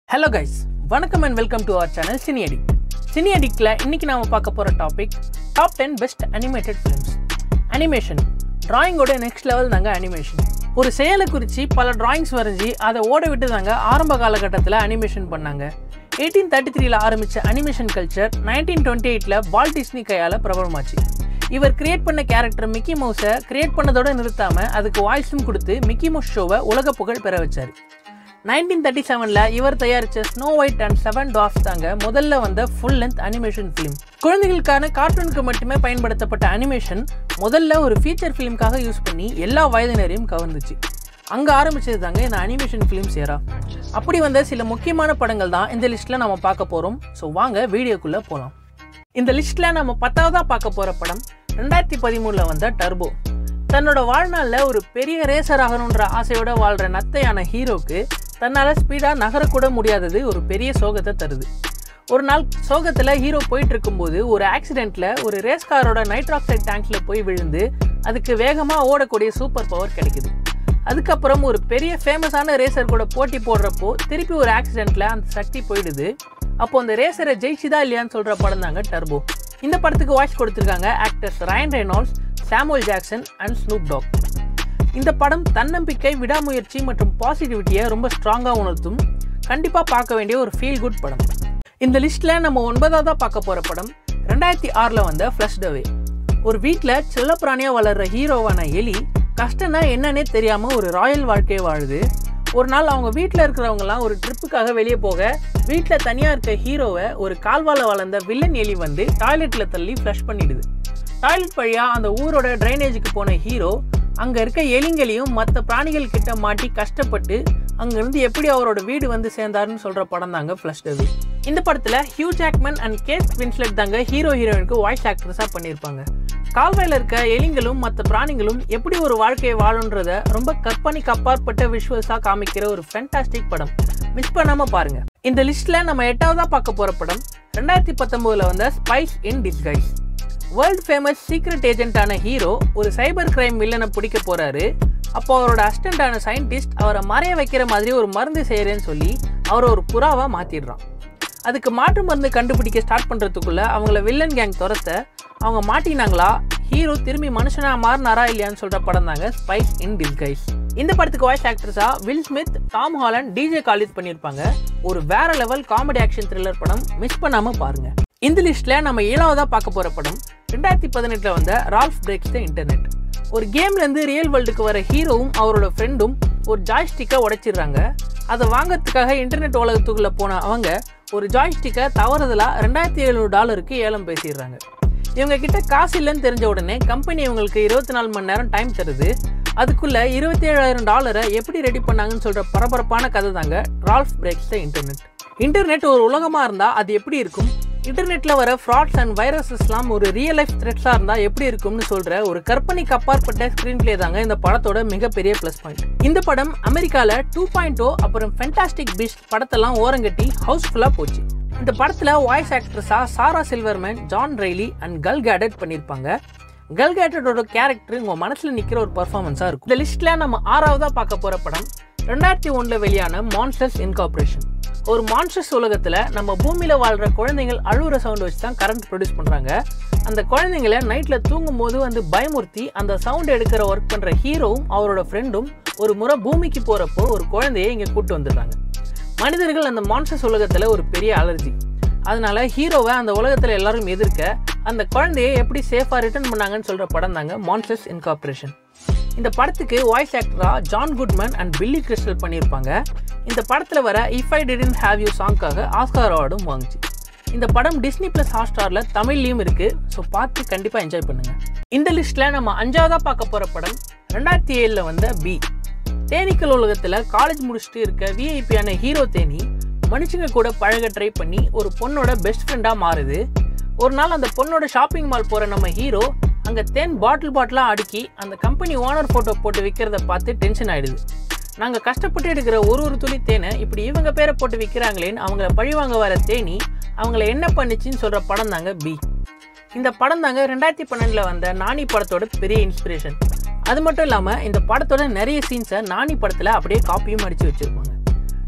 hello guys வணக்கம் and welcome to our channel Cine Addict Cine அடிக்டில் இன்னைக்கு நாம பார்க்க போகிற topic top ten best animated films animation டிராயிங்கோட நெக்ஸ்ட் லெவல் தாங்க அனிமேஷன் ஒரு செயலை குறித்து பல டிராயிங்ஸ் வரைஞ்சி அதை ஓட விட்டு தாங்க ஆரம்ப காலகட்டத்தில் அனிமேஷன் பண்ணாங்க எயிட்டீன் தேர்ட்டி த்ரீல ஆரம்பித்த அனிமேஷன் கல்ச்சர் நைன்டீன் டுவெண்ட்டி எயிட்டில் வால் டிஸ்னி கையால் பிரபலமாச்சு இவர் கிரியேட் பண்ண கேரக்டர் மிக்கி மவுஸை கிரியேட் பண்ணதோட நிறுத்தாமல் அதுக்கு வாய்ஸும் கொடுத்து மிக்கி மவுஸ் ஷோவை உலக புகழ் பெற வச்சார் நைன்டீன் தேர்ட்டி செவனில் இவர் தயாரித்த Snow White and Seven Dwarfs தாங்க முதல்ல வந்த ஃபுல் லென்த் அனிமேஷன் ஃபிலிம் குழந்தைகளுக்கான கார்ட்டூனுக்கு மட்டுமே பயன்படுத்தப்பட்ட அனிமேஷன் முதல்ல ஒரு ஃபீச்சர் ஃபிலிம்காக யூஸ் பண்ணி எல்லா வயதினரையும் கவர்ந்துச்சு அங்கே ஆரம்பிச்சது தாங்க இந்த அனிமேஷன் ஃபிலிம்ஸ் ஏரா அப்படி வந்த சில முக்கியமான படங்கள் தான் இந்த லிஸ்ட்டில் நம்ம பார்க்க போகிறோம் ஸோ வாங்க வீடியோக்குள்ளே போகலாம் இந்த லிஸ்ட்டில் நம்ம பத்தாவதாக பார்க்க போகிற படம் ரெண்டாயிரத்தி பதிமூணில் வந்த டர்போ தன்னோட வாழ்நாளில் ஒரு பெரிய ரேசர் ஆகணுன்ற ஆசையோட வாழ்கிற நத்தையான ஹீரோக்கு தன்னால் ஸ்பீடாக நகரக்கூட முடியாதது ஒரு பெரிய சோகத்தை தருது ஒரு நாள் சோகத்தில் ஹீரோ போயிட்டு இருக்கும்போது ஒரு ஆக்சிடெண்ட்டில் ஒரு ரேஸ் காரோட நைட்ராக்சைட் டேங்க்ல போய் விழுந்து அதுக்கு வேகமாக ஓடக்கூடிய சூப்பர் பவர் கிடைக்குது அதுக்கப்புறம் ஒரு பெரிய ஃபேமஸான ரேசர் கூட போட்டி போடுறப்போ திருப்பி ஒரு ஆக்சிடெண்ட்டில் அந்த சக்தி போயிடுது அப்போ அந்த ரேசரை ஜெயிச்சுதா இல்லையான்னு சொல்கிற படம் தாங்க டர்போ இந்த படத்துக்கு வாய்ஸ் கொடுத்துருக்காங்க actors Ryan Reynolds Samuel Jackson and Snoop Dogg இந்த படம் தன்னம்பிக்கை விடாமுயற்சி மற்றும் பாசிட்டிவிட்டியை ரொம்ப ஸ்ட்ராங்காக உணர்த்தும் கண்டிப்பாக பார்க்க வேண்டிய ஒரு ஃபீல் குட் படம் இந்த லிஸ்ட்டில் நம்ம ஒன்பதாவதாக பார்க்க போகிற படம் ரெண்டாயிரத்தி ஆறில் வந்த ஃப்ளஷ் டவே ஒரு வீட்டில் செல்லப்பிராணியாக வளர்கிற ஹீரோவான எலி கஷ்டம்னா என்னன்னே தெரியாமல் ஒரு ராயல் வாழ்க்கையை வாழுது ஒரு நாள் அவங்க வீட்டில் இருக்கிறவங்கலாம் ஒரு ட்ரிப்புக்காக வெளியே போக வீட்டில் தனியாக இருக்க ஹீரோவை ஒரு கால்வால வளர்ந்த வில்லன் எலி வந்து டாய்லெட்டில் தள்ளி ஃப்ளஷ் பண்ணிடுது டாய்லெட் வழியாக அந்த ஊரோட ட்ரைனேஜுக்கு போன ஹீரோ அங்கே இருக்க எலிங்களையும் மற்ற பிராணிகள் கிட்ட மாட்டி கஷ்டப்பட்டு அங்கேருந்து எப்படி அவரோட வீடு வந்து சேர்ந்தாருன்னு சொல்கிற படம் தாங்க ஃப்ளஷ் டவி இந்த படத்தில் Hugh Jackman and Kate Winslet தாங்க ஹீரோ ஹீரோயினுக்கு வாய்ஸ் ஆக்ட்ரஸாக பண்ணியிருப்பாங்க கால்வாயில் இருக்க எலிங்களும் மற்ற பிராணிகளும் எப்படி ஒரு வாழ்க்கையை வாழுன்றத ரொம்ப கற்பனைக்கு அப்பாற்பட்ட விஷுவல்ஸாக காமிக்கிற ஒரு ஃபென்டாஸ்டிக் படம் மிஸ் பண்ணாமல் பாருங்க இந்த லிஸ்ட்டில் நம்ம எட்டாவதாக பார்க்க போகிற படம் ரெண்டாயிரத்தி பத்தொம்போதில் வந்த Spies in Disguise world famous secret ஏஜென்ட்டான ஹீரோ ஒரு சைபர் கிரைம் வில்லனை பிடிக்க போறாரு அப்போ அவரோட அசிஸ்டண்டான சயின்டிஸ்ட் அவரை மறைய வைக்கிற மாதிரி ஒரு மருந்து செய்கிறேன்னு சொல்லி அவரை ஒரு புறாவா மாத்திடுறான் அதுக்கு மாற்று மருந்து கண்டுபிடிக்க ஸ்டார்ட் பண்ணுறதுக்குள்ள அவங்கள வில்லன் கேங் துரத்த அவங்க மாட்டினாங்களா ஹீரோ திரும்பி மனுஷனா மாறினாரா இல்லையான்னு சொல்ற படம் தாங்க ஸ்பைஸ் இன் டிஸ்கைஸ் இந்த படத்துக்கு வாய்ஸ் ஆக்ட்ரஸா Will Smith Tom Holland DJ Khaled பண்ணியிருப்பாங்க ஒரு வேற லெவல் காமெடி ஆக்ஷன் த்ரில்லர் படம் மிஸ் பண்ணாம பாருங்க இந்த லிஸ்ட்ல நம்ம ஏழாவதா பார்க்க போற படம் ரெண்டாயிரத்தி பதினெட்டுல வந்த ரால்ஃப் பிரேக்ஸ் த இன்டர்நெட் ஒரு கேம்ல இருந்து ரியல் வேர்ல்டுக்கு வர ஹீரோவும் அவரோட ஃப்ரெண்டும் ஒரு ஜாய்ஸ்டிக்கை உடைச்சிடுறாங்க அதை வாங்கறதுக்காக இன்டர்நெட் உலகத்துக்குள்ள போன அவங்க ஒரு ஜாய்ஸ்டிக்கை தவறுதலா ரெண்டாயிரத்தி எழுநூறு டாலருக்கு ஏலம் பேசிடுறாங்க இவங்க கிட்ட காசு இல்லைன்னு தெரிஞ்ச உடனே கம்பெனி இவங்களுக்கு இருபத்தி நாலு மணி நேரம் டைம் தருது அதுக்குள்ள இருபத்தி ஏழாயிரம் டாலரை எப்படி ரெடி பண்ணாங்கன்னு சொல்ற பரபரப்பான கதை தாங்க Ralph Breaks the Internet internet ஒரு உலகமா இருந்தா அது எப்படி இருக்கும் இன்டர்நெட்ல வர ஃப்ராட்ஸ் அண்ட் வைரஸஸ்லாம் ஒரு ரியல் லைஃப் த்ரெட்ஸாக இருந்தால் எப்படி இருக்கும்னு சொல்ற ஒரு கற்பனைக்கு அப்பாற்பட்ட ஸ்க்ரீன் பிளே தாங்க இந்த படத்தோட மிகப்பெரிய ப்ளஸ் பாயிண்ட் இந்த படம் அமெரிக்காவில் டூ பாயிண்ட் ஓ அப்புறம் ஃபென்டாஸ்டிக் பீஸ்ட் படத்தெல்லாம் ஓரங்கட்டி ஹவுஸ்ஃபுல்லாக போச்சு இந்த படத்தில் வாய்ஸ் ஆக்ட்ரஸாக Sarah Silverman John Reilly and Gal Gadot பண்ணியிருப்பாங்க கல் கேட்டடோட கேரக்டர் உங்கள் மனசில் நிற்கிற ஒரு பர்ஃபார்மன்ஸாக இருக்கும் இந்த லிஸ்ட்டில் நம்ம ஆறாவதாக பார்க்க போகிற படம் ரெண்டாயிரத்தி ஒன்றில் வெளியான மான்ஸ்டர்ஸ் இன்கார்பரேஷன் ஒரு மான்ஸ்டர்ஸ் உலகத்தில் நம்ம பூமியில் வாழ்கிற குழந்தைகள் அழுகுற சவுண்ட் வச்சு தான் கரண்ட் ப்ரொடியூஸ் பண்ணுறாங்க அந்த குழந்தைங்களை நைட்டில் தூங்கும் போது வந்து பயமுறுத்தி அந்த சவுண்ட் எடுக்கிற ஒர்க் பண்ணுற ஹீரோவும் அவரோட ஃப்ரெண்டும் ஒரு முறை பூமிக்கு போகிறப்போ ஒரு குழந்தையை இங்கே கூட்டு வந்துடுறாங்க மனிதர்கள் அந்த மான்ஸ்டர்ஸ் உலகத்தில் ஒரு பெரிய அலர்ஜி அதனால ஹீரோவை அந்த உலகத்தில் எல்லாரும் எதிர்க்க அந்த குழந்தையை எப்படி சேஃபாக ரிட்டர்ன் பண்ணாங்கன்னு சொல்கிற படம் தாங்க மான்ஸ்டர்ஸ் இன்கார்பரேஷன் இந்த படத்துக்கு வாய்ஸ் ஆக்டரா John Goodman and Billy Crystal பண்ணியிருப்பாங்க இந்த படத்தில் வர if I didn't have you சாங்காக ஆஸ்கார் அவார்டும் வாங்குச்சு இந்த படம் டிஸ்னி பிளஸ் ஹாட்ஸ்டாரில் தமிழ்லையும் இருக்குது ஸோ பார்த்து கண்டிப்பாக என்ஜாய் பண்ணுங்க இந்த லிஸ்ட்டில் நம்ம அஞ்சாவதாக பார்க்க போகிற படம் ரெண்டாயிரத்தி ஏழில் வந்த பி தேனீக்கள் உலகத்தில் காலேஜ் முடிச்சுட்டு இருக்க விஐபியான ஹீரோ தேனி மனுஷங்க கூட பழக ட்ரை பண்ணி ஒரு பொண்ணோட பெஸ்ட் ஃப்ரெண்டாக மாறுது ஒரு நாள் அந்த பொண்ணோட ஷாப்பிங் மால் போகிற நம்ம ஹீரோ அங்கே தேன் பாட்டில் பாட்டிலாக அடுக்கி அந்த கம்பெனி ஓனர் ஃபோட்டோ போட்டு விற்கிறத பார்த்து டென்ஷன் ஆகிடுது நாங்கள் கஷ்டப்பட்டு எடுக்கிற ஒரு ஒரு துளி தேனை இப்படி இவங்க பேரை போட்டு விற்கிறாங்களேன்னு அவங்கள பழிவாங்க வர தேனி அவங்கள என்ன பண்ணுச்சுன்னு சொல்கிற படம் தாங்க பி இந்த படம் தாங்க ரெண்டாயிரத்தி பன்னெண்டில் வந்த நானி படத்தோட பெரிய இன்ஸ்பிரேஷன் அது மட்டும் இல்லாமல் இந்த படத்தோட நிறைய சீன்ஸை நானி படத்தில் அப்படியே காப்பியும் அடித்து வச்சுருப்பாங்க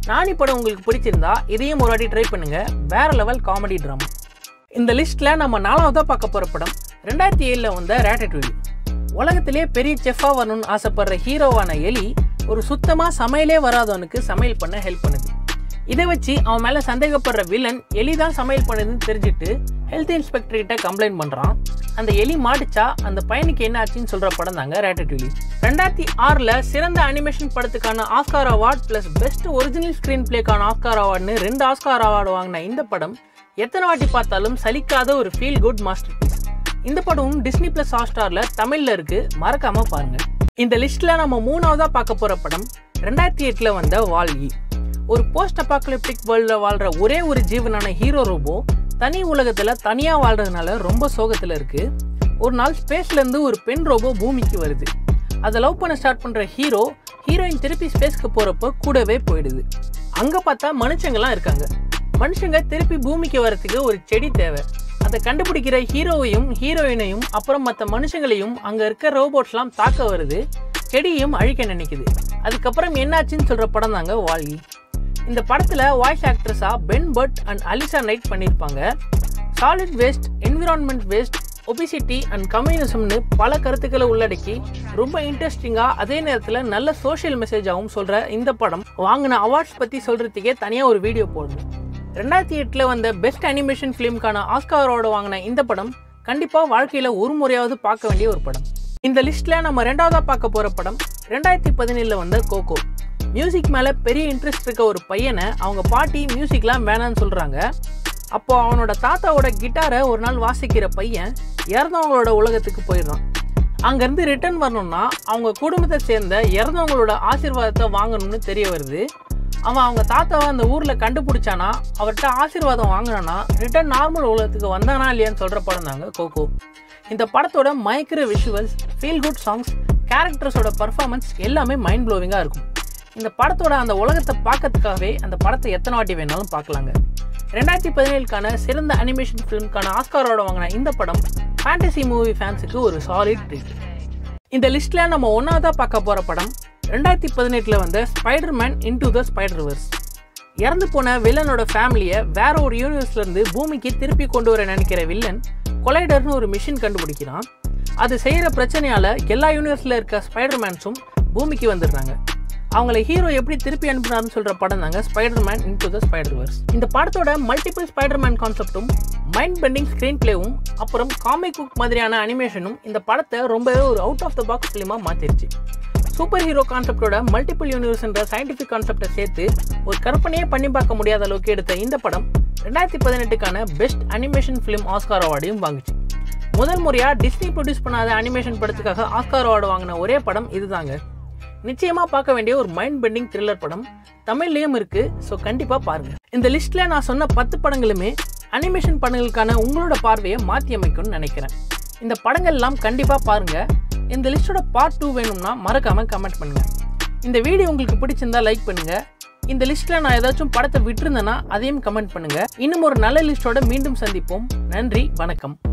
நானி படம் உங்களுக்கு பிடிச்சிருந்தா இதையும் ஒரு வாட்டி ட்ரை பண்ணுங்க வேற லெவல் காமெடி ட்ராமா இந்த லிஸ்ட்டில் நம்ம நாலாவதாக பார்க்க போகிற படம் ரெண்டாயிரத்தி ஏழில் வந்த ரேட்டட்விலி உலகத்திலே பெரிய செஃப்பாக வரணும்னு ஆசைப்படுற ஹீரோவான எலி ஒரு சுத்தமாக சமையலே வராதவனுக்கு சமையல் பண்ண ஹெல்ப் பண்ணுது இதை வச்சு அவன் மேலே சந்தேகப்படுற வில்லன் எலி தான் சமையல் பண்ணுதுன்னு தெரிஞ்சுட்டு ஹெல்த் இன்ஸ்பெக்டர் கிட்ட கம்ப்ளைண்ட் பண்ணுறான் அந்த எலி மாட்டுச்சா அந்த பையனுக்கு என்ன ஆச்சுன்னு சொல்கிற படம் தாங்க ரேட்டட்விலி ரெண்டாயிரத்தி ஆறில் சிறந்த அனிமேஷன் படத்துக்கான Oscar award plus best original screen பிளேக்கான ஆஸ்கார் அவார்டுன்னு ரெண்டு ஆஸ்கார் அவார்டு வாங்கின இந்த படம் எத்தனை வாட்டி பார்த்தாலும் சலிக்காத ஒரு ஃபீல் குட் மாஸ்டர் பீஸ் இந்த படமும் டிஸ்னி பிளஸ் ஹாட்ஸ்டாரில் தமிழில் இருக்கு மறக்காம பாருங்க இந்த லிஸ்ட்ல நம்ம மூணாவதா பார்க்க போற படம் ரெண்டாயிரத்தி எட்டில் வந்த வால்இ ஒரு போஸ்ட் அப்பாக்கலிப்டிக் வேர்ல்டில் வாழ்ற ஒரே ஒரு ஜீவனான ஹீரோ ரோபோ தனி உலகத்தில் தனியாக வாழ்றதுனால ரொம்ப சோகத்தில் இருக்கு ஒரு நாள் ஸ்பேஸ்லேருந்து ஒரு பெண் ரோபோ பூமிக்கு வருது அதை லவ் பண்ண ஸ்டார்ட் பண்ணுற ஹீரோ ஹீரோயின் திருப்பி ஸ்பேஸ்க்கு போகிறப்போ கூடவே போயிடுது அங்கே பார்த்தா மனுஷங்கள்லாம் இருக்காங்க மனுஷங்க திருப்பி பூமிக்கு வரத்துக்கு ஒரு செடி தேவை அதை கண்டுபிடிக்கிற ஹீரோவையும் ஹீரோயினையும் அப்புறம் மற்ற மனுஷங்களையும் அங்கே இருக்க ரோபோட்ஸ்லாம் தாக்க வருது செடியும் அழிக்க நினைக்குது அதுக்கப்புறம் என்னாச்சுன்னு சொல்கிற படம் தாங்க வால்வி இந்த படத்தில் வாய்ஸ் ஆக்ட்ரஸாக Ben Burtt and Elissa Knight பண்ணியிருப்பாங்க solid waste environment waste obesity and கம்யூனிசம்னு பல கருத்துக்களை உள்ளடக்கி ரொம்ப இன்ட்ரெஸ்டிங்காக அதே நேரத்தில் நல்ல சோஷியல் மெசேஜாகவும் சொல்கிற இந்த படம் வாங்கின அவார்ட்ஸ் பற்றி சொல்கிறதுக்கே தனியாக ஒரு வீடியோ போடணும் ரெண்டாயிரத்தி எட்டில் வந்த பெஸ்ட் அனிமேஷன் ஃபிலிம்க்கான ஆஸ்கார் அவார்டு வாங்கின இந்த படம் கண்டிப்பாக வாழ்க்கையில் ஒரு முறையாவது பார்க்க வேண்டிய ஒரு படம் இந்த லிஸ்ட்டில் நம்ம ரெண்டாவதாக பார்க்க போகிற படம் ரெண்டாயிரத்தி பதினேழில் வந்த கோகோ மியூசிக் மேலே பெரிய இன்ட்ரெஸ்ட் இருக்க ஒரு பையனை அவங்க பாட்டி மியூசிக்லாம் வேணான்னு சொல்கிறாங்க அப்போ அவனோட தாத்தாவோட கிட்டாரை ஒரு நாள் வாசிக்கிற பையன் இறந்தவங்களோட உலகத்துக்கு போயிடுறான் அங்கேருந்து ரிட்டர்ன் வரணும்னா அவங்க குடும்பத்தை சேர்ந்த இறந்தவங்களோட ஆசீர்வாதத்தை வாங்கணும்னு தெரிய வருது அவன் அவங்க தாத்தாவை அந்த ஊரில் கண்டுபிடிச்சானா அவர்கிட்ட ஆசீர்வாதம் வாங்கினானா ரிட்டர்ன் நார்மல் உலகத்துக்கு வந்தானா இல்லையான்னு சொல்கிற படம் தாங்க கோகோ இந்த படத்தோட மயக்கிற விஷுவல்ஸ் ஃபீல் குட் சாங்ஸ் கேரக்டர்ஸோட பர்ஃபார்மன்ஸ் எல்லாமே மைண்ட் ப்ளோவிங்காக இருக்கும் இந்த படத்தோட அந்த உலகத்தை பார்க்கறதுக்காகவே அந்த படத்தை எத்தனை வாட்டி வேணாலும் பார்க்கலாங்க ரெண்டாயிரத்தி பதினேழுக்கான சிறந்த அனிமேஷன் ஃபிலிம்க்கான ஆஸ்காரோட வாங்கின இந்த படம் ஃபேண்டசி மூவி ஃபேன்ஸுக்கு ஒரு சாலிட் ட்ரீட் இந்த லிஸ்ட்டில் நம்ம ஒன்றாவதாக பார்க்க போகிற படம் ரெண்டாயிரத்தி பதினெட்டில் வந்த Spider Man into the Spiderverse இறந்து போன வில்லனோட ஃபேமிலியை வேற ஒரு யூனிவர்ஸ்லேருந்து பூமிக்கு திருப்பி கொண்டு வர நினைக்கிற வில்லன் கொலைடர்னு ஒரு மிஷின் கண்டுபிடிக்கிறான் அது செய்கிற பிரச்சனையால் எல்லா யூனிவர்ஸில் இருக்க ஸ்பைடர் மேன்ஸும் பூமிக்கு வந்துடுறாங்க அவங்கள ஹீரோ எப்படி திருப்பி அனுப்புனாருன்னு சொல்கிற படம் தாங்க Spider Man into the Spiderverse இந்த படத்தோட மல்டிபிள் ஸ்பைடர் மேன் கான்செப்டும் மைண்ட் பெண்டிங் ஸ்க்ரீன் பிளேவும் அப்புறம் காமிக் புக் மாதிரியான அனிமேஷனும் இந்த படத்தை ரொம்பவே ஒரு அவுட் ஆஃப் த பாக்ஸ் ஃபிலிமாக மாற்றிருச்சு சூப்பர் ஹீரோ கான்செப்டோட மல்டிபிள் யூனிவர்ஸ்ன்ற சயின்டிஃபிக் கான்செப்டை சேர்த்து ஒரு கற்பனையே பண்ணி பார்க்க முடியாத அளவுக்கு எடுத்த இந்த படம் ரெண்டாயிரத்தி பதினெட்டுக்கான பெஸ்ட் அனிமேஷன் ஃபிலிம் ஆஸ்கார் அவார்டையும் வாங்குச்சு முதல் முறையாக டிஸ்னி ப்ரொடியூஸ் பண்ணாத அனிமேஷன் படத்துக்காக ஆஸ்கார் அவார்டு வாங்கின ஒரே படம் இதுதாங்க நிச்சயமாக பார்க்க வேண்டிய ஒரு மைண்ட் பெண்டிங் த்ரில்லர் படம் தமிழ்லேயும் இருக்கு ஸோ கண்டிப்பாக பாருங்க இந்த லிஸ்ட்ல நான் சொன்ன பத்து படங்களுமே அனிமேஷன் படங்களுக்கான உங்களோட பார்வையை மாற்றி அமைக்கும்னு நினைக்கிறேன் இந்த படங்கள் எல்லாம் கண்டிப்பாக பாருங்க இந்த லிஸ்டோட பார்ட் டூ வேணும்னா மறக்காம கமெண்ட் பண்ணுங்க இந்த வீடியோ உங்களுக்கு பிடிச்சிருந்தா லைக் பண்ணுங்க இந்த லிஸ்ட்ல நான் ஏதாச்சும் படத்தை விட்டுருந்தேன்னா அதையும் கமெண்ட் பண்ணுங்க இன்னும் ஒரு நல்ல லிஸ்டோட மீண்டும் சந்திப்போம் நன்றி வணக்கம்